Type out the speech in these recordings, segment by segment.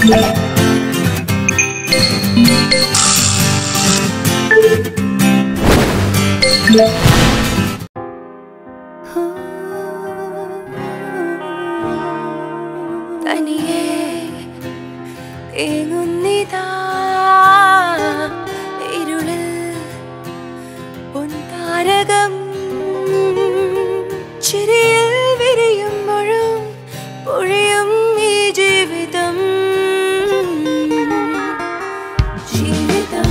തനിയെ ഏങ്ങുന്നിതാ ഇരുളിൽ പൊൻതാരകം ചിരിയിൽ വിരിയുമ്പോഴും പൊഴിയും ഈ ജീവിതം ജീവിതം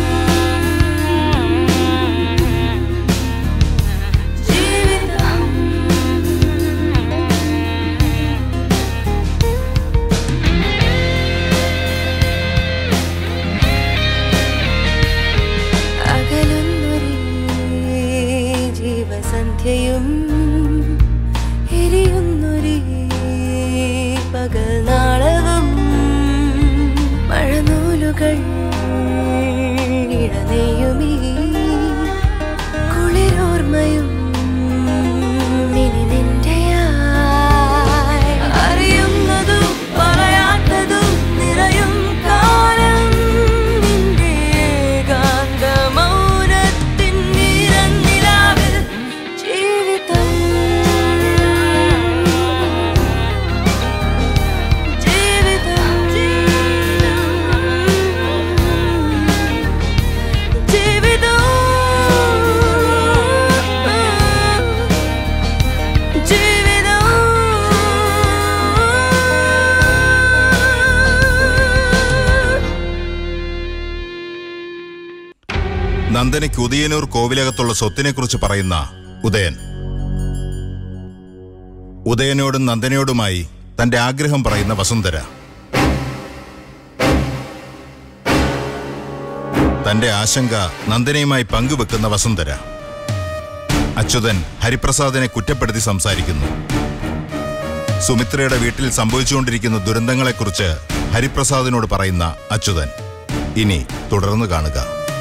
ജീവിതം അകലുന്നൊരീ ജീവസന്ധ്യയും എരിയുന്നൊരീ പകൽ നാളകം മഴനൂലുകൾ ഇഴനെയുമീ കുളിരോർമ്മയും ഇനി നിന്റെയായി അറിയുന്നതും പറയാത്തതും നിറയും കാലം നിന്റെ ഏകാന്തമൗനത്തിൻ നിറനിലാവിൽ ജീവിതം ജീവിതം ജീവിതം ജീവിതം നന്ദനയ്ക്ക് ഉദയനൂർ കോവിലകത്തുള്ള സ്വത്തിനെക്കുറിച്ച് പറയുന്ന ഉദയൻ ഉദയനോടും നന്ദനയോടുമായി തന്റെ ആഗ്രഹം പറയുന്ന വസുന്ധര തന്റെ ആശങ്ക നന്ദനയുമായി പങ്കുവെക്കുന്ന വസുന്ധര അച്യുതൻ ഹരിപ്രസാദിനെ കുറ്റപ്പെടുത്തി സംസാരിക്കുന്നു സുമിത്രയുടെ വീട്ടിൽ സംഭവിച്ചുകൊണ്ടിരിക്കുന്ന ദുരന്തങ്ങളെക്കുറിച്ച് ഹരിപ്രസാദിനോട് പറയുന്ന അച്യുതൻ ഇനി തുടർന്ന് കാണുക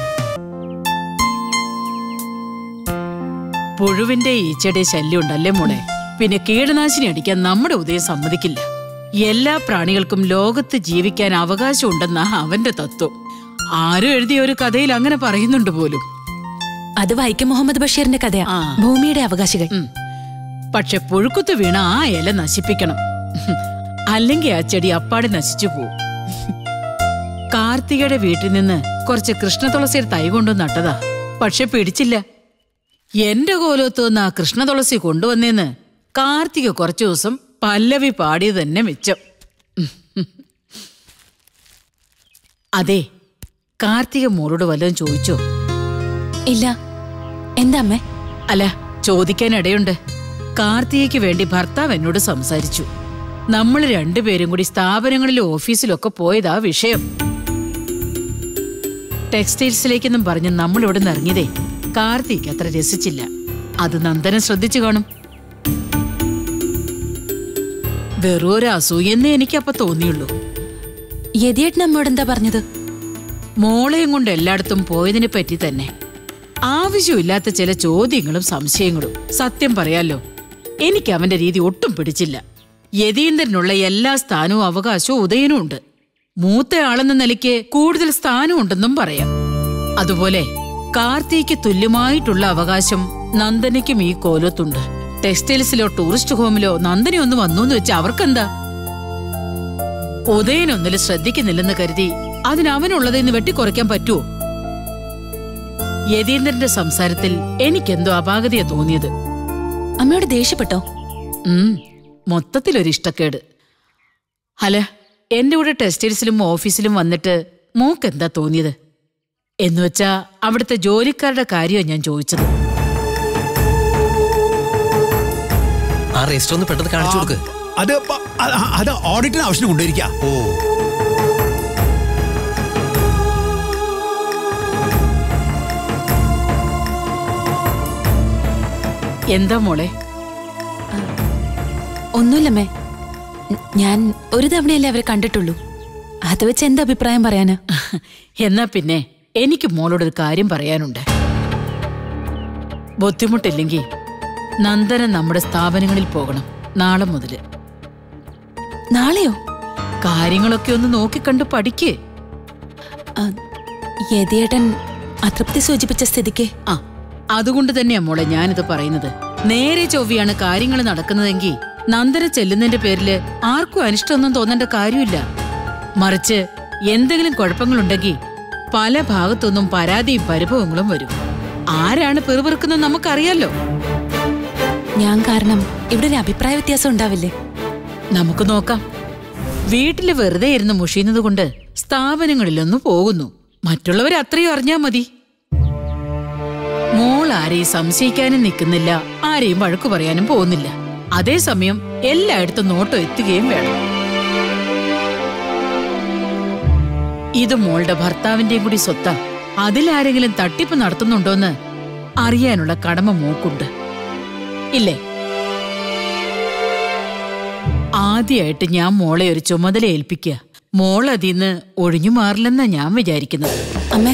പുഴുവിന്റെ ഈച്ചയുടെ ശല്യം ഉണ്ടല്ലേ മോളെ പിന്നെ കീടനാശിനി അടിക്കാൻ നമ്മുടെ ഉദയം സമ്മതിക്കില്ല എല്ലാ പ്രാണികൾക്കും ലോകത്ത് ജീവിക്കാൻ അവകാശമുണ്ടെന്നാ അവന്റെ തത്വം ആരും എഴുതിയ ഒരു കഥയിൽ അങ്ങനെ പറയുന്നുണ്ട് പോലും അത് വൈക്കം മുഹമ്മദ് ബഷീറിന്റെ കഥയാ ആ. ഭൂമിയുടെ അവകാശികൾ ഉം. പക്ഷെ പുഴുക്കുത്ത് വീണ ആ ഇല നശിപ്പിക്കണം അല്ലെങ്കിൽ ആ ചെടി അപ്പാടെ നശിച്ചു പോവും കാർത്തികയുടെ വീട്ടിൽ നിന്ന് കുറച്ച് കൃഷ്ണതുളസിയുടെ തൈ കൊണ്ടു നട്ടതാ പക്ഷെ പിടിച്ചില്ല എന്റെ കോലത്ത് നിന്ന് ആ കൃഷ്ണതുളസി കൊണ്ടുവന്നേന്ന് കാർത്തിക കുറച്ചു ദിവസം പല്ലവി പാടിയത് തന്നെ മിച്ചം അതെ കാർത്തിക മോളോട് വല്ലതും ചോദിച്ചോ ഇല്ല എന്താ അമ്മേ അല്ല ചോദിക്കാനിടയുണ്ട് കാർത്തികയ്ക്ക് വേണ്ടി ഭർത്താവ് എന്നോട് സംസാരിച്ചു നമ്മൾ രണ്ടുപേരും കൂടി സ്ഥാപനങ്ങളിലും ഓഫീസിലൊക്കെ പോയതാ വിഷയം ടെക്സ്റ്റൈൽസിലേക്കെന്നും പറഞ്ഞ് നമ്മൾ ഇവിടെ നിന്ന് ഇറങ്ങിയതേ കാർത്തിക് അത്ര രസിച്ചില്ല അത് നന്ദനം ശ്രദ്ധിച്ചു കാണും വെറും ഒരു അസൂയെന്നേ എനിക്കപ്പൊ തോന്നിയുള്ളൂ യതിയേട്ടൻ അമ്മയോട് എന്താ പറഞ്ഞത് മോളെയും കൊണ്ട് എല്ലായിടത്തും പോയതിനെ പറ്റി തന്നെ ആവശ്യമില്ലാത്ത ചില ചോദ്യങ്ങളും സംശയങ്ങളും സത്യം പറയാലോ എനിക്ക് അവന്റെ രീതി ഒട്ടും പിടിച്ചില്ല യതീന്ദ്രനുള്ള എല്ലാ സ്ഥാനവും അവകാശവും ഉദയനും ഉണ്ട് മൂത്തയാളെന്ന നിലയ്ക്ക് കൂടുതൽ സ്ഥാനം ഉണ്ടെന്നും പറയാം അതുപോലെ കാർത്തിക്ക് തുല്യമായിട്ടുള്ള അവകാശം നന്ദനയ്ക്കും ഈ കോലത്തുണ്ട് ടെക്സ്റ്റൈൽസിലോ ടൂറിസ്റ്റ് ഹോമിലോ നന്ദന ഒന്ന് വന്നു എന്ന് വെച്ചാൽ അവർക്കെന്താ ഉദയനൊന്നിൽ ശ്രദ്ധിക്കുന്നില്ലെന്ന് കരുതി അതിന് അവനുള്ളതെന്ന് വെട്ടിക്കുറയ്ക്കാൻ പറ്റുമോ യതീന്ദ്രന്റെ സംസാരത്തിൽ എനിക്കെന്തോ അപാകതയാ തോന്നിയത് അമ്മയോട് ദേഷ്യപ്പെട്ടോ ഉം മൊത്തത്തിലൊരു ഇഷ്ടക്കേട് അല്ല എന്റെ കൂടെ ടെക്സ്റ്റൈൽസിലും ഓഫീസിലും വന്നിട്ട് മൂക്കെന്താ തോന്നിയത് എന്നുവെച്ചാ അവിടുത്തെ ജോലിക്കാരുടെ കാര്യമാണ് ഞാൻ ചോദിച്ചത് ആ രജിസ്റ്റർ ഒന്ന് പെട്ടെന്ന് കാണിച്ചു കൊടുക്ക് അത് പ- അത് അത് ഓഡിറ്റിന് ആവശ്യത്തിന് കൊണ്ടുവരിക ഓ എന്താ മോളെ ഒന്നുമില്ലമ്മേ ഞ- ഞാൻ ഒരു തവണയല്ലേ അവരെ കണ്ടിട്ടുള്ളൂ അത് വെച്ച് എന്താ അഭിപ്രായം പറയാന് എന്നാ പിന്നെ എനിക്ക് മോളോടൊരു കാര്യം പറയാനുണ്ട് ബുദ്ധിമുട്ടില്ലെങ്കിൽ നന്ദന നമ്മുടെ സ്ഥാപനങ്ങളിൽ പോകണം നാളെ മുതല് നാളെയോ കാര്യങ്ങളൊക്കെ ഒന്ന് നോക്കിക്കണ്ട് പഠിക്ക് ആ, യതിയേട്ടൻ അതൃപ്തി സൂചിപ്പിച്ച സ്ഥിതിക്ക് ആ അതുകൊണ്ട് തന്നെയാ മോളെ ഞാനിത് പറയുന്നത് നേരെ ചൊവ്വയാണ് കാര്യങ്ങൾ നടക്കുന്നതെങ്കിൽ നന്ദന ചെല്ലുന്നതിന്റെ പേരില് ആർക്കും അനിഷ്ടമൊന്നും തോന്നേണ്ട കാര്യമില്ല മറിച്ച് എന്തെങ്കിലും കുഴപ്പങ്ങളുണ്ടെങ്കിൽ പല ഭാഗത്തുനിന്നും പരാതിയും പരിഭവങ്ങളും വരും ആരാണ് പെറുപിറുക്കുന്നത് നമുക്കറിയാലോ ഞാൻ കാരണം ഇവിടെ ഒരു അഭിപ്രായ വ്യത്യാസം ഉണ്ടാവില്ലേ നമുക്ക് നോക്കാം വീട്ടില് വെറുതെ ഇരുന്ന് മുഷിയുന്നത് കൊണ്ട് സ്ഥാപനങ്ങളിലൊന്നു പോകുന്നു മറ്റുള്ളവർ അത്രയും അറിഞ്ഞാ മതി മോൾ ആരെയും സംശയിക്കാനും നിൽക്കുന്നില്ല ആരെയും വഴക്കു പറയാനും പോകുന്നില്ല അതേസമയം എല്ലായിടത്തും നോട്ടം എത്തുകയും വേണം ഇത് മോളുടെ ഭർത്താവിന്റെയും കൂടി സ്വത്താ അതിലാരെങ്കിലും തട്ടിപ്പ് നടത്തുന്നുണ്ടോന്ന് അറിയാനുള്ള കടമ മോക്കുണ്ട് ഇല്ലേ ആദ്യമായിട്ട് ഞാൻ മോളെ ഒരു ചുമതല ഏൽപ്പിക്കുക മോൾ അതിന്ന് ഒഴിഞ്ഞു മാറില്ലെന്നാ ഞാൻ വിചാരിക്കുന്നത് അമ്മേ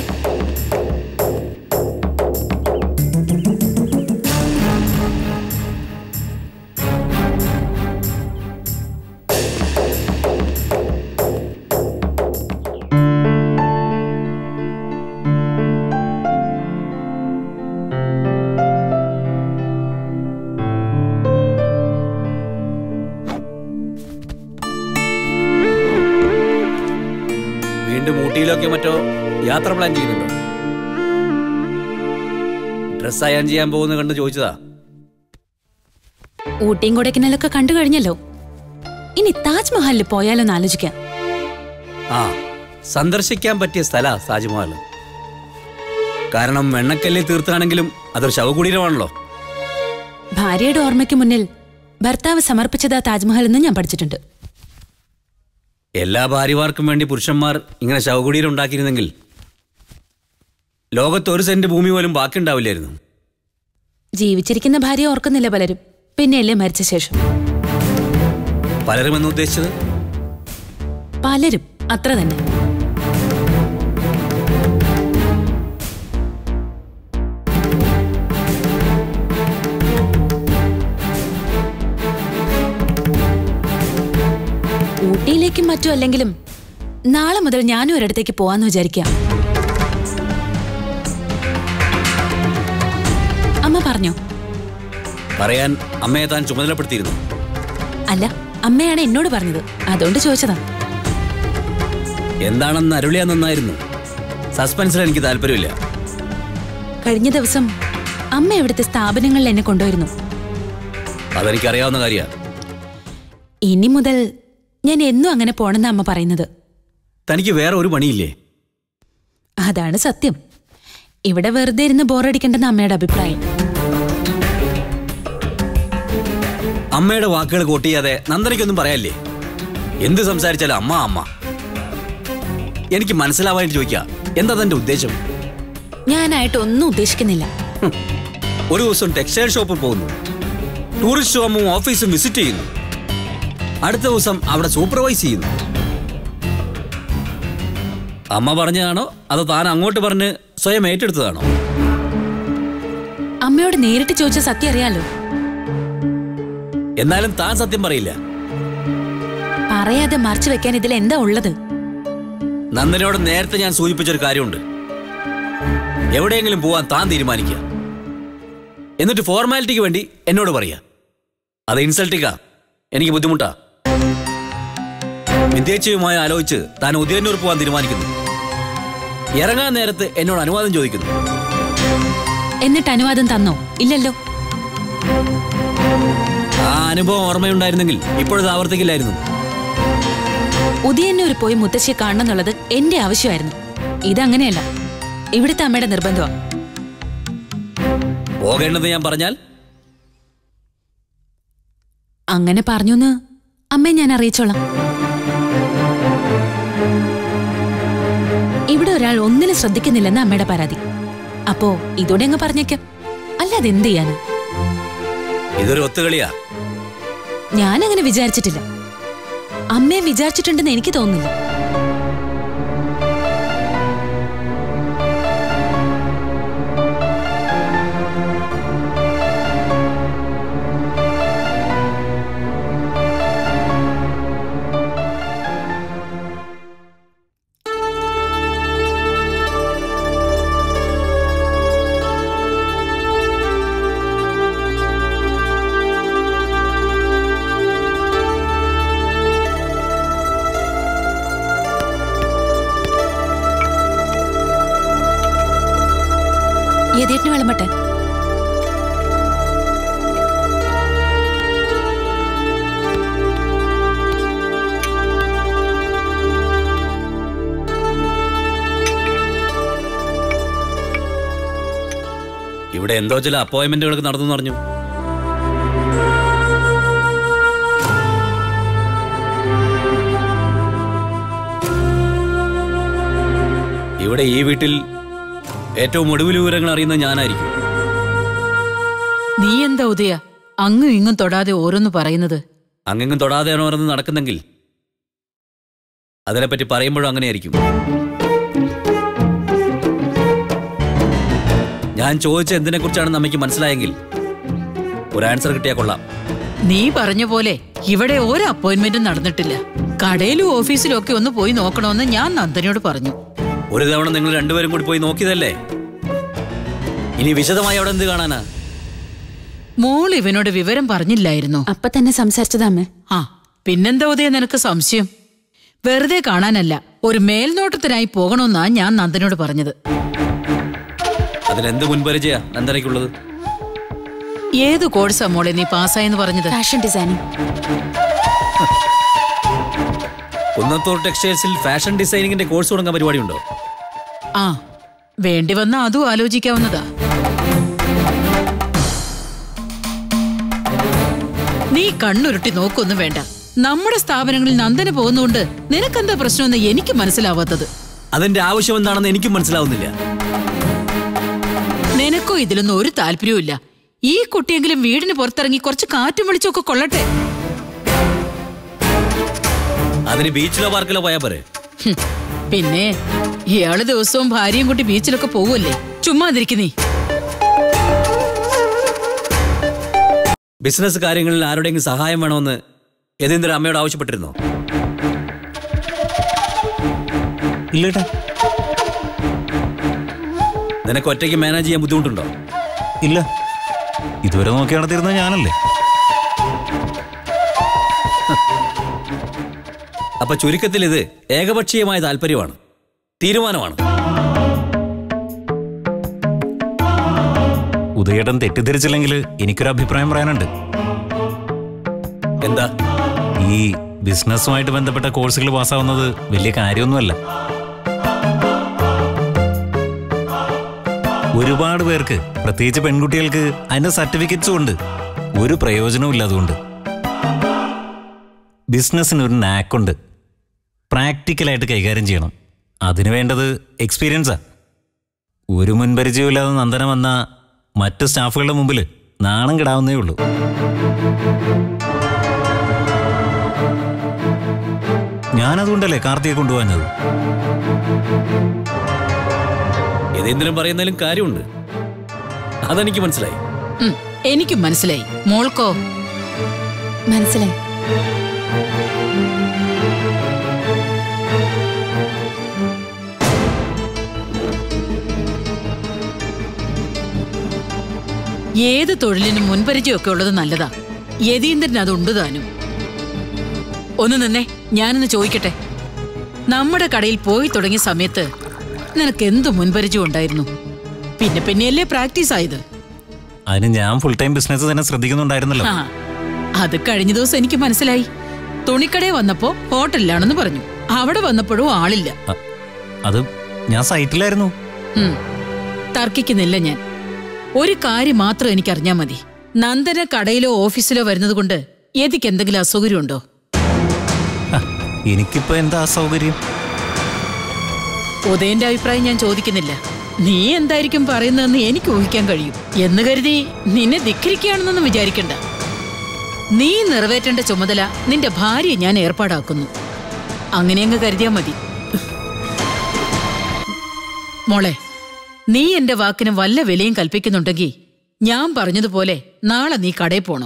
വീണ്ടും ഊട്ടിയിലൊക്കെ മറ്റോ യാത്ര പ്ലാൻ ചെയ്യുന്നുണ്ടോ ഡ്രസ് അയൺ ചെയ്യാൻ പോകുന്ന കണ്ട് ചോദിച്ചതാ ഊട്ടിയും കൊടൈക്കനാലൊക്കെ കണ്ടു കഴിഞ്ഞല്ലോ ഇനി താജ്മഹലിൽ പോയാലോന്ന് ആലോചിക്കാം ആ സന്ദർശിക്കാൻ പറ്റിയ സ്ഥല താജ്മഹൽ കാരണം വെണ്ണക്കല്ലിൽ തീർത്താണെങ്കിലും അതൊരു ശവകുടീരമാണല്ലോ ഭാര്യയുടെ ഓർമ്മയ്ക്ക് മുന്നിൽ ഭർത്താവ് സമർപ്പിച്ചതാ താജ്മഹൽ എന്ന് ഞാൻ പഠിച്ചിട്ടുണ്ട് എല്ലാ ഭാര്യമാർക്കും വേണ്ടി പുരുഷന്മാർ ഇങ്ങനെ ശവകുടീരം ഉണ്ടാക്കിയിരുന്നെങ്കിൽ ലോകത്ത് ഒരു സെന്റ് ഭൂമി പോലും ബാക്കിയുണ്ടാവില്ലായിരുന്നു ജീവിച്ചിരിക്കുന്ന ഭാര്യ ഓർക്കുന്നില്ല പലരും പിന്നെയല്ലേ മരിച്ച ശേഷം പലരും എന്ന് ഉദ്ദേശിച്ചത് പലരും അത്ര തന്നെ ഊട്ടിയിലേക്കും മറ്റും അല്ലെങ്കിലും നാളെ മുതൽ ഞാനും ഒരിടത്തേക്ക് പോവാന്ന് വിചാരിക്കാം അമ്മ പറഞ്ഞോ പറയാൻ അമ്മയെ താൻ ചുമതലപ്പെടുത്തിയിരുന്നു അല്ല അമ്മയാണ് എന്നോട് പറഞ്ഞത് അതുകൊണ്ട് ചോദിച്ചതാ എന്താണെന്ന് അരുളിയാ നന്നായിരുന്നു സസ്പെൻസിൽ എനിക്ക് താല്പര്യമില്ല കഴിഞ്ഞ ദിവസം അമ്മ ഇവിടുത്തെ സ്ഥാപനങ്ങളിൽ എന്നെ കൊണ്ടുവരുന്നു അതെനിക്കറിയാവുന്ന കാര്യമാണ് ഇനി മുതൽ ഞാൻ എന്നും അങ്ങനെ പോണെന്ന് അമ്മ പറയുന്നത് തനിക്ക് വേറെ ഒരു പണിയില്ലേ അതാണ് സത്യം ഇവിടെ വെറുതെ ഇരുന്ന് ബോറടിക്കേണ്ടെന്ന് അമ്മയുടെ അഭിപ്രായം അമ്മയുടെ വാക്കുകൾ കോട്ട് ചെയ്യാതെ നന്ദനയ്ക്കൊന്നും പറയാല്ലേ എന്ത് സംസാരിച്ചാലും അമ്മ അമ്മ എനിക്ക് മനസ്സിലാവാനായിട്ട് ചോദിക്കുക എന്താ തന്റെ ഉദ്ദേശം ഞാനായിട്ട് ഒന്നും ഉദ്ദേശിക്കുന്നില്ല ഹും. ഒരു ദിവസം ടെക്സ്റ്റൈൽ ഷോപ്പിൽ പോകുന്നു ടൂറിസ്റ്റ് ഹോമും ഓഫീസും വിസിറ്റ് ചെയ്യുന്നു അടുത്ത ദിവസം അവിടെ സൂപ്പർവൈസ് ചെയ്യുന്നു അമ്മ പറഞ്ഞതാണോ അതോ താൻ അങ്ങോട്ട് പറഞ്ഞ് സ്വയം ഏറ്റെടുത്തതാണോ അമ്മയോട് നേരിട്ട് ചോദിച്ച സത്യം അറിയാലോ എന്നാലും താൻ സത്യം പറയില്ല പറയാതെ മറച്ചു വെക്കാൻ ഇതിൽ എന്താ ഉള്ളത് നന്ദനോട് നേരത്തെ ഞാൻ സൂചിപ്പിച്ചൊരു കാര്യമുണ്ട് എവിടെയെങ്കിലും പോവാൻ താൻ തീരുമാനിക്കുക എന്നിട്ട് ഫോർമാലിറ്റിക്ക് വേണ്ടി എന്നോട് പറയുക അത് ഇൻസൾട്ടിക്കാ എനിക്ക് ബുദ്ധിമുട്ടാ വിദ്യേച്ഛയുമായി ആലോചിച്ച് താൻ ഉദയന്നൂർ പോവാൻ തീരുമാനിക്കുന്നു ഇറങ്ങാൻ നേരത്ത് എന്നോട് അനുവാദം ചോദിക്കുന്നു എന്നിട്ട് അനുവാദം തന്നോ ഇല്ലല്ലോ ആ അനുഭവം ഓർമ്മയുണ്ടായിരുന്നെങ്കിൽ ഇപ്പോഴത് ആവർത്തിക്കില്ലായിരുന്നു ഉദയന്നൂർ പോയി മുത്തശ്ശിയെ കാണണം എന്നുള്ളത് എന്റെ ആവശ്യമായിരുന്നു ഇതങ്ങനെയല്ല ഇവിടുത്തെ അമ്മയുടെ നിർബന്ധമാണ് പോകേണ്ടത് ഞാൻ പറഞ്ഞാൽ അങ്ങനെ പറഞ്ഞുന്ന് അമ്മയെ ഞാൻ അറിയിച്ചോളാം ഇവിടെ ഒരാൾ ഒന്നിനും ശ്രദ്ധിക്കുന്നില്ലെന്ന് അമ്മയുടെ പരാതി അപ്പോ ഇതോടെ അങ്ങ് പറഞ്ഞേക്കാം അല്ലാതെ എന്ത് ചെയ്യാന് ഇതൊരു ഒത്തുകളിയാ ഞാൻ അങ്ങനെ വിചാരിച്ചിട്ടില്ല അമ്മയെ വിചാരിച്ചിട്ടുണ്ടെന്ന് എനിക്ക് തോന്നുന്നില്ല ആദ്യമായിട്ട് വിളമ്പട്ടെ ഇവിടെ എന്തോ ചില അപ്പോയിന്റ്മെന്റുകളൊക്കെ നടന്നു പറഞ്ഞു ഇവിടെ ഈ വീട്ടിൽ ഏറ്റവും ഒടുവിൽ വിവരങ്ങൾ അറിയുന്നത് ഞാനായിരിക്കും നീ എന്താ ഉദയ അങ്ങും ഇങ്ങും തൊടാതെ ഓരോന്ന് പറയുന്നത് അങ്ങെങ്ങും തൊടാതെയാണോ ഓരോന്ന് നടക്കുന്നെങ്കിൽ അതിനെപ്പറ്റി പറയുമ്പോഴും അങ്ങനെയായിരിക്കും ഞാൻ ചോദിച്ച എന്തിനെ കുറിച്ചാണെന്ന് അമ്മയ്ക്ക് മനസ്സിലായെങ്കിൽ ഒരു ആൻസർ കിട്ടിയാൽ കൊള്ളാം നീ പറഞ്ഞ പോലെ ഇവിടെ ഒരു അപ്പോയിന്റ്മെന്റും നടന്നിട്ടില്ല കടയിലും ഓഫീസിലും ഒക്കെ ഒന്ന് പോയി നോക്കണമെന്ന് ഞാൻ നന്ദനയോട് പറഞ്ഞു ഒരു തവണ നിങ്ങൾ രണ്ടുപേരും കൂടി പോയി നോക്കിയതല്ലേ ഇനി വിശദമായി അവിടെ എന്ത് കാണാനാ മോൾ ഇവനോട് വിവരം പറഞ്ഞില്ലായിരുന്നു അപ്പൊ തന്നെ സംസാരിച്ചതാ അമ്മേ ആ പിന്നെന്താ ഉദയ നിനക്ക് സംശയം വെറുതെ കാണാനല്ല ഒരു മേൽനോട്ടത്തിനായി പോകണമെന്നാ ഞാൻ നന്ദനോട് പറഞ്ഞത് അതിനെന്ത് മുൻപരിചയ നന്ദനയ്ക്കുള്ളത് ഏത് കോഴ്സാ മോളെ നീ പാസ്സായെന്ന് പറഞ്ഞത് ഫാഷൻ ഡിസൈനിങ് കുന്നത്തൂർ ടെക്സ്റ്റൈൽസിൽ ഫാഷൻ ഡിസൈനിങ്ങിന്റെ കോഴ്സ് തുടങ്ങാൻ പരിപാടിയുണ്ടോ ആ വേണ്ടി വന്ന അതും ആലോചിക്കാവുന്നതാ നീ കണ്ണുരുട്ടി നോക്കൊന്നും വേണ്ട നമ്മുടെ സ്ഥാപനങ്ങളിൽ നന്ദന പോകുന്നതുകൊണ്ട് നിനക്കെന്താ പ്രശ്നമെന്ന് എനിക്ക് മനസ്സിലാവാത്തത് അതിന്റെ ആവശ്യം എന്താണെന്ന് എനിക്കും മനസ്സിലാവുന്നില്ല നിനക്കോ ഇതിലൊന്നും ഒരു താല്പര്യവും ഇല്ല ഈ കുട്ടിയെങ്കിലും വീടിന് പുറത്തിറങ്ങി കുറച്ച് കാറ്റും വെളിച്ചമൊക്കെ കൊള്ളട്ടെ അതിന് ബീച്ചിലോ പാർക്കിലോ പോയാ പോരെ ഹും, പിന്നെ ഇയാള് ദിവസവും ഭാര്യയും കൂട്ടി ബീച്ചിലൊക്കെ പോവുമല്ലേ ചുമ്മാതിരിക്കുന്നീ ബിസിനസ് കാര്യങ്ങളിൽ ആരുടെയെങ്കിലും സഹായം വേണമെന്ന് യതീന്ദ്രൻ അമ്മയോട് ആവശ്യപ്പെട്ടിരുന്നോ ഇല്ലേട്ടാ നിനക്ക് ഒറ്റയ്ക്ക് മാനേജ് ചെയ്യാൻ ബുദ്ധിമുട്ടുണ്ടോ ഇല്ല ഇതുവരെ നോക്കി നടത്തിയിരുന്നത് ഞാനല്ലേ അപ്പൊ ചുരുക്കത്തിൽ ഇത് ഏകപക്ഷീയമായ താല്പര്യമാണ് തീരുമാനമാണ് ഉദയേട്ടൻ തെറ്റിദ്ധരിച്ചില്ലെങ്കിൽ എനിക്കൊരു അഭിപ്രായം പറയാനുണ്ട് എന്താ ഈ ബിസിനസ്സുമായിട്ട് ബന്ധപ്പെട്ട കോഴ്സുകൾ പാസ്സാവുന്നത് വലിയ കാര്യമൊന്നുമല്ല ഒരുപാട് പേർക്ക് പ്രത്യേകിച്ച് പെൺകുട്ടികൾക്ക് അതിന്റെ സർട്ടിഫിക്കറ്റ്സും ഉണ്ട് ഒരു പ്രയോജനവും ഇല്ല അതുകൊണ്ട് ബിസിനസ്സിന് ഒരു നാക്കുണ്ട് പ്രാക്ടിക്കലായിട്ട് കൈകാര്യം ചെയ്യണം അതിന് വേണ്ടത് എക്സ്പീരിയൻസാ ഒരു മുൻപരിചയമില്ലാതെ നന്ദന വന്ന മറ്റ് സ്റ്റാഫുകളുടെ മുമ്പിൽ നാണം കിടാവുന്നേ ഉള്ളൂ ഞാനതുകൊണ്ടല്ലേ കാർത്തിയെ കൊണ്ടുപോകുന്നത് യതീന്ദ്രൻ പറയുന്നതിലും കാര്യമുണ്ട് അതെനിക്ക് മനസ്സിലായി ഉം, എനിക്കും മനസ്സിലായി മോൾക്കോ മനസ്സിലായി ഏത് തൊഴിലിനും മുൻപരിചയമൊക്കെ ഉള്ളത് നല്ലതാ യതീന്ദ്രൻ അതുണ്ട് താനും ഒന്ന് നിന്നെ ഞാനൊന്ന് ചോദിക്കട്ടെ നമ്മുടെ കടയിൽ പോയി തുടങ്ങിയ സമയത്ത് നിനക്ക് എന്ത് മുൻപരിചയം ഉണ്ടായിരുന്നു പിന്നെ പിന്നെയല്ലേ പ്രാക്ടീസ് ആയത് അതിന് ഞാൻ ഫുൾ ടൈം ബിസിനസ് തന്നെ ശ്രദ്ധിക്കുന്നുണ്ടായിരുന്നല്ലോ ആ അത് കഴിഞ്ഞ ദിവസം എനിക്ക് മനസ്സിലായി തുണിക്കടയിൽ വന്നപ്പോ ഹോട്ടലിലാണെന്ന് പറഞ്ഞു അവിടെ വന്നപ്പോഴും ആളില്ല അ- അത് ഞാൻ സൈറ്റിലായിരുന്നു ഉം. തർക്കിക്കുന്നില്ല ഞാൻ ഒരു കാര്യം മാത്രം എനിക്കറിഞ്ഞാ മതി നന്ദന കടയിലോ ഓഫീസിലോ വരുന്നത് കൊണ്ട് യതിക്ക് എന്തെങ്കിലും അസൗകര്യമുണ്ടോ ഹ, എനിക്കിപ്പോ എന്താ അസൗകര്യം ഉദയന്റെ അഭിപ്രായം ഞാൻ ചോദിക്കുന്നില്ല നീ എന്തായിരിക്കും പറയുന്നതെന്ന് എനിക്ക് ഊഹിക്കാൻ കഴിയും എന്ന് കരുതി നിന്നെ ധിക്കരിക്കുകയാണെന്നൊന്നും വിചാരിക്കണ്ട നീ നിറവേറ്റേണ്ട ചുമതല നിന്റെ ഭാര്യയെ ഞാൻ ഏർപ്പാടാക്കുന്നു അങ്ങനെയങ്ങ് കരുതിയാ മതി മോളെ നീ എന്റെ വാക്കിന് വല്ല വിലയും കൽപ്പിക്കുന്നുണ്ടെങ്കിൽ ഞാൻ പറഞ്ഞതുപോലെ നാളെ നീ കടയിൽ പോണം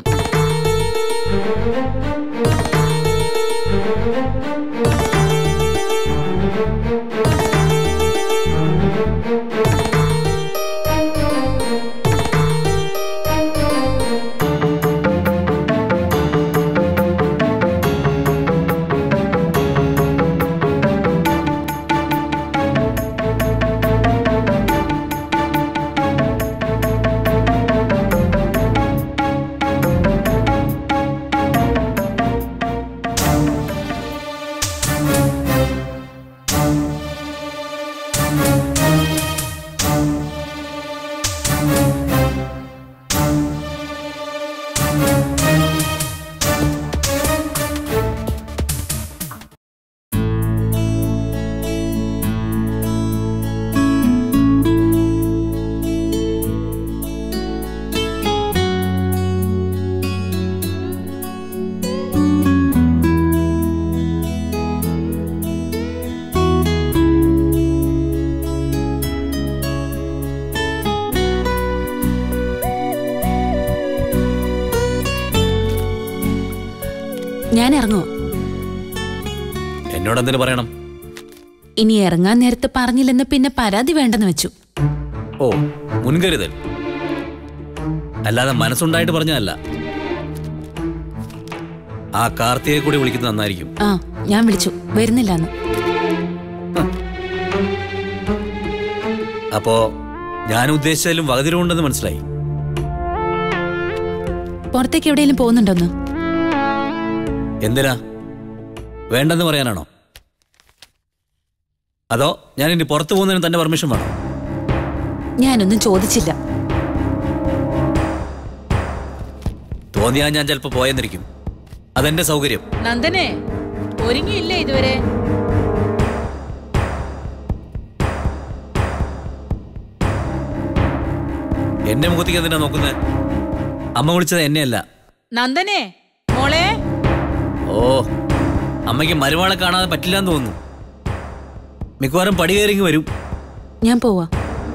ഞാൻ ഇറങ്ങുമോ എന്നോട് എന്തിനു പറയണം ഇനി ഇറങ്ങാൻ നേരത്തെ പറഞ്ഞില്ലെന്ന് പിന്നെ പരാതി വേണ്ടെന്ന് വെച്ചു ഓ മുൻകരുതൽ അല്ലാതെ മനസ്സുണ്ടായിട്ട് പറഞ്ഞതല്ല ആ കാർത്തികയെ കൂടി വിളിക്കുന്നത് നന്നായിരിക്കും ആ ഞാൻ വിളിച്ചു വരുന്നില്ലെന്ന് അപ്പോ ഞാൻ ഉദ്ദേശിച്ചതിലും വകതിരുവുണ്ടെന്ന് മനസ്സിലായി പുറത്തേക്ക് എവിടെയെങ്കിലും പോകുന്നുണ്ടോന്ന് എന്തിനാ വേണ്ടെന്ന് പറയാനാണോ അതോ ഞാൻ ഇനി പുറത്തു പോകുന്നതിന് തന്റെ പെർമിഷൻ വേണോ ഞാനൊന്നും ചോദിച്ചില്ല തോന്നിയാൽ ഞാൻ ചിലപ്പോൾ പോയെന്നിരിക്കും അതെന്റെ സൗകര്യം നന്ദനെ ഒരുങ്ങിയില്ലേ ഇതുവരെ എന്റെ മുഖത്തേക്ക് എന്തിനാ നോക്കുന്നത് അമ്മ വിളിച്ചത് എന്നെയല്ല നന്ദനെ മോളെ ഓ അമ്മയ്ക്ക് മരുവാളെ കാണാതെ പറ്റില്ല എന്ന് തോന്നുന്നു മിക്കവാറും പടി കയറിങ്ങി വരും ഞാൻ പോവാ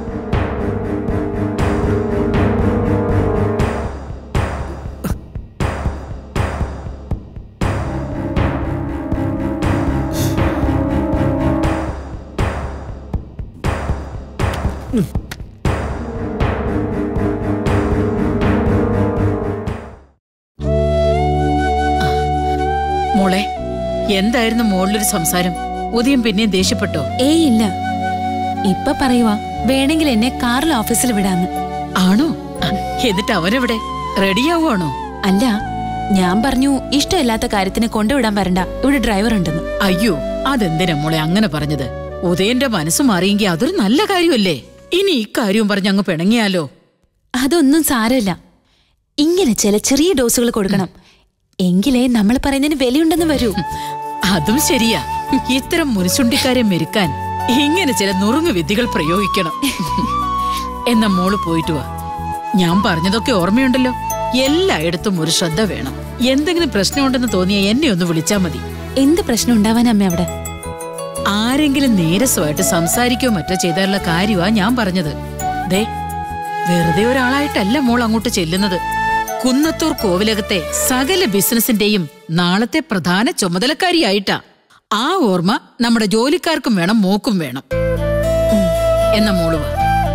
മോളെ എന്തായിരുന്നു മോളിലൊരു സംസാരം ഉദയം പിന്നെയും ദേഷ്യപ്പെട്ടോ ഏയ് ഇല്ല ഇപ്പൊ പറയുവാ വേണമെങ്കിൽ എന്നെ കാറിൽ ഓഫീസിൽ വിടാന്ന് ആണോ ആ, എന്നിട്ട് അവനെവിടെ റെഡിയാവുകയാണോ അല്ല ഞാൻ പറഞ്ഞു ഇഷ്ടമില്ലാത്ത കാര്യത്തിന് കൊണ്ടുവിടാൻ വരണ്ട ഇവിടെ ഡ്രൈവർ ഉണ്ടെന്ന് അയ്യോ അതെന്തിനാ മോളെ അങ്ങനെ പറഞ്ഞത് ഉദയന്റെ മനസ്സ് മാറിയെങ്കിൽ അതൊരു നല്ല കാര്യമല്ലേ ഇനി ഇക്കാര്യവും പറഞ്ഞ് അങ്ങ് പിണങ്ങിയാലോ അതൊന്നും സാരമില്ല ഇങ്ങനെ ചില ചെറിയ ഡോസുകൾ കൊടുക്കണം എങ്കിലേ നമ്മൾ പറയുന്നതിന് വിലയുണ്ടെന്ന് വരൂ അതും ശരിയാ ഇത്തരം മുനിശുണ്ടിക്കാരെ മെരുക്കാൻ ഇങ്ങനെ ചില നുറുങ്ങു വിദ്യകൾ പ്രയോഗിക്കണം എന്നാ മോള് പോയിട്ട് വാ ഞാൻ പറഞ്ഞതൊക്കെ ഓർമ്മയുണ്ടല്ലോ എല്ലായിടത്തും ഒരു ശ്രദ്ധ വേണം എന്തെങ്കിലും പ്രശ്നമുണ്ടെന്ന് തോന്നിയ എന്നെ ഒന്ന് വിളിച്ചാ മതി എന്ത് പ്രശ്നം ഉണ്ടാവാൻ അമ്മ അവിടെ ആരെങ്കിലും നീരസമായിട്ട് സംസാരിക്കോ മറ്റോ ചെയ്താലുള്ള കാര്യമാ ഞാൻ പറഞ്ഞത് ദേ വെറുതെ ഒരാളായിട്ടല്ല മോൾ അങ്ങോട്ട് ചെല്ലുന്നത് കുന്നത്തൂർ കോവിലകത്തെ സകല ബിസിനസിന്റെയും നാളത്തെ പ്രധാന ചുമതലക്കാരിയായിട്ടാ ആ ഓർമ്മ നമ്മുടെ ജോലിക്കാർക്കും വേണം മോക്കും വേണം ഉം. എന്ന മോള് വാ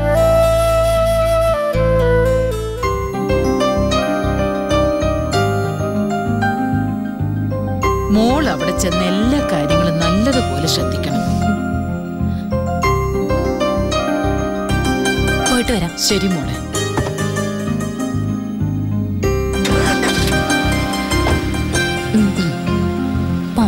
മോൾ അവിടെ ചെന്ന് എല്ലാ കാര്യങ്ങളും നല്ലതുപോലെ ശ്രദ്ധിക്കണം പോയിട്ട് വരാം ശരി മോളെ പോം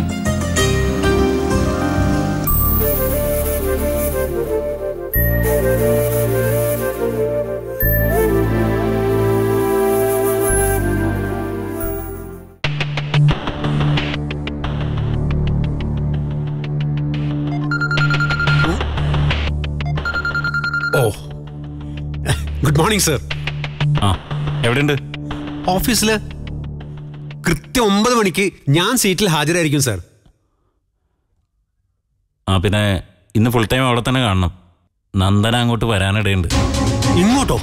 ഓ ഗുഡ് മോർണിംഗ് സർ ആ എവിടെയുണ്ട് ഓഫീസിൽ കൃത്യം ഒമ്പത് മണിക്ക് ഞാൻ സീറ്റിൽ ഹാജരായിരിക്കും സർ ആ പിന്നെ ഇന്ന് ഫുൾ ടൈം അവിടെ തന്നെ കാണണം നന്ദന അങ്ങോട്ട് വരാനിടയുണ്ട് ഇങ്ങോട്ടോ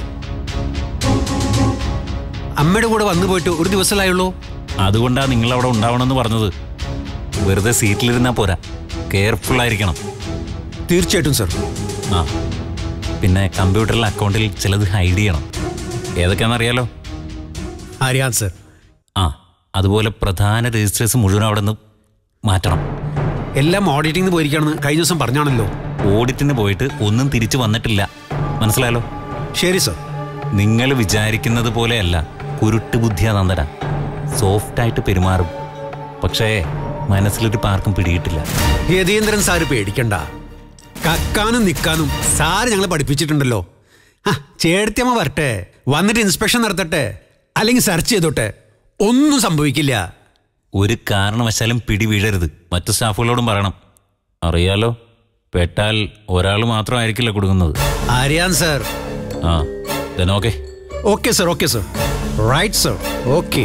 അമ്മയുടെ കൂടെ വന്നു പോയിട്ട് ഒരു ദിവസമായുള്ളൂ അതുകൊണ്ടാണ് നിങ്ങൾ അവിടെ ഉണ്ടാവണമെന്ന് പറഞ്ഞത് വെറുതെ സീറ്റിലിരുന്നാൽ പോരാ കെയർഫുൾ ആയിരിക്കണം തീർച്ചയായിട്ടും സർ ആ പിന്നെ കമ്പ്യൂട്ടറിൽ അക്കൗണ്ടിൽ ചിലത് ഹൈഡ് ചെയ്യണം ഏതൊക്കെയാണെന്നറിയാലോ അറിയാം സർ ആ അതുപോലെ പ്രധാന രജിസ്റ്റേഴ്സ് മുഴുവൻ അവിടെ നിന്ന് മാറ്റണം എല്ലാം ഓഡിറ്റിംഗ് പോയിരിക്കുകയാണെന്ന് കഴിഞ്ഞ ദിവസം പറഞ്ഞാണല്ലോ ഓഡിറ്റിന് പോയിട്ട് ഒന്നും തിരിച്ചു വന്നിട്ടില്ല മനസ്സിലായല്ലോ ശരി സർ നിങ്ങൾ വിചാരിക്കുന്നത് പോലെയല്ല കുരുട്ട് ബുദ്ധിയാ നന്ദന സോഫ്റ്റായിട്ട് പെരുമാറും പക്ഷേ മനസ്സിലൊരു പാർക്കും പിടിയിട്ടില്ല യതീന്ദ്രൻ സാറ് പേടിക്കണ്ട കക്കാനും നിക്കാനും സാറ് ഞങ്ങളെ പഠിപ്പിച്ചിട്ടുണ്ടല്ലോ ആ ചേട്ടത്തിയമ്മ വരട്ടെ വന്നിട്ട് ഇൻസ്പെക്ഷൻ നടത്തട്ടെ അല്ലെങ്കിൽ സെർച്ച് ചെയ്തോട്ടെ ഒന്നും സംഭവിക്കില്ല ഒരു കാരണവശാലും പിടി വീഴരുത് മറ്റു സ്റ്റാഫുകളോടും പറയണം അറിയാലോ പെട്ടാൽ ഒരാൾ മാത്രമായിരിക്കില്ല കൊടുക്കുന്നത് അറിയാം സർ ആ then okay okay sir okay sir right sir okay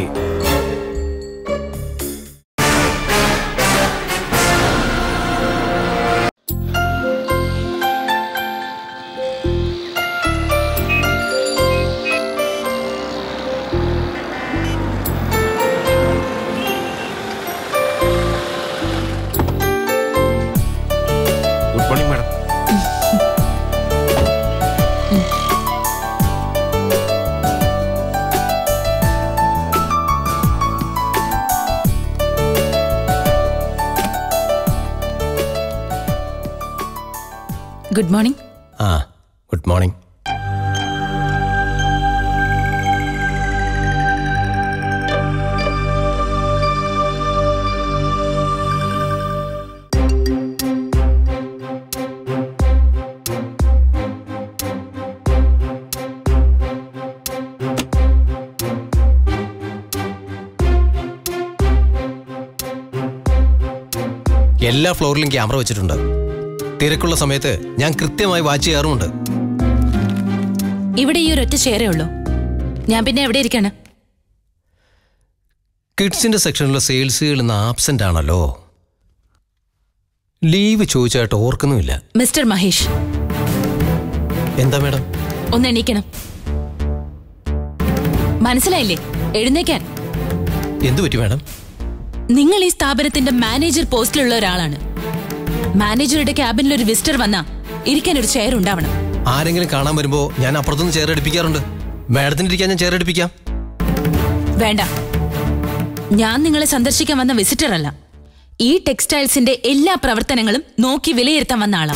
good morning ആ ഗുഡ് മോർണിംഗ് എല്ലാ ഫ്ലോറിലും ക്യാമറ വെച്ചിട്ടുണ്ട് തിരക്കുള്ള സമയത്ത് ഞാൻ കൃത്യമായി വാച്ച് ചെയ്യാറുമുണ്ട് ഇവിടെ ഈ ഒരൊറ്റ ചെയറേ ഉള്ളൂ ഞാൻ പിന്നെ എവിടെ ഇരിക്കാണ് കിഡ്സിന്റെ സെക്ഷനിലെ സെയിൽസുകൾ ഇന്ന് ആബ്സെന്റ് ആണല്ലോ ലീവ് ചോദിച്ചായിട്ട് ഓർക്കുന്നുമില്ല മിസ്റ്റർ മഹേഷ് എന്താ മേഡം ഒന്ന് എണീക്കണം മനസ്സിലായില്ലേ എഴുന്നേക്കാൻ എന്തു പറ്റി മേഡം നിങ്ങൾ ഈ സ്ഥാപനത്തിന്റെ മാനേജർ പോസ്റ്റിലുള്ള ഒരാളാണ് മാനേജറുടെ ക്യാബിനിൽ ഒരു വിസിറ്റർ വന്നാ ഇരിക്കാൻ ഒരു ചെയർ ഉണ്ടാവണം ആരെങ്കിലും കാണാൻ വരുമ്പോ ഞാൻ അപ്പുറത്തുനിന്ന് ചെയർ എടുപ്പിക്കാറുണ്ട് മാഡത്തിന് ഇരിക്കാൻ ഞാൻ ചെയർ എടുപ്പിക്കാം വേണ്ട ഞാൻ നിങ്ങളെ സന്ദർശിക്കാൻ വന്ന വിസിറ്റർ അല്ല ഈ ടെക്സ്റ്റൈൽസിന്റെ എല്ലാ പ്രവർത്തനങ്ങളും നോക്കി വിലയിരുത്താൻ വന്ന ആളാ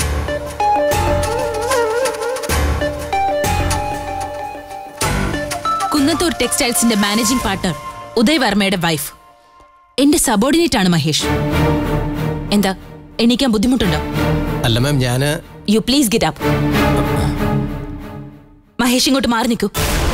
കുന്നത്തൂർ ടെക്സ്റ്റൈൽസിന്റെ മാനേജിംഗ് പാർട്ണർ ഉദയ് വർമ്മയുടെ വൈഫ് എന്റെ സബോർഡിനേറ്റ് ആണ് മഹേഷ് എന്താ എണീക്കാൻ ബുദ്ധിമുട്ടുണ്ടോ അല്ല മാം ഞാന് you please get up Mahesh ഇങ്ങോട്ട് മാറി നിൽക്കൂ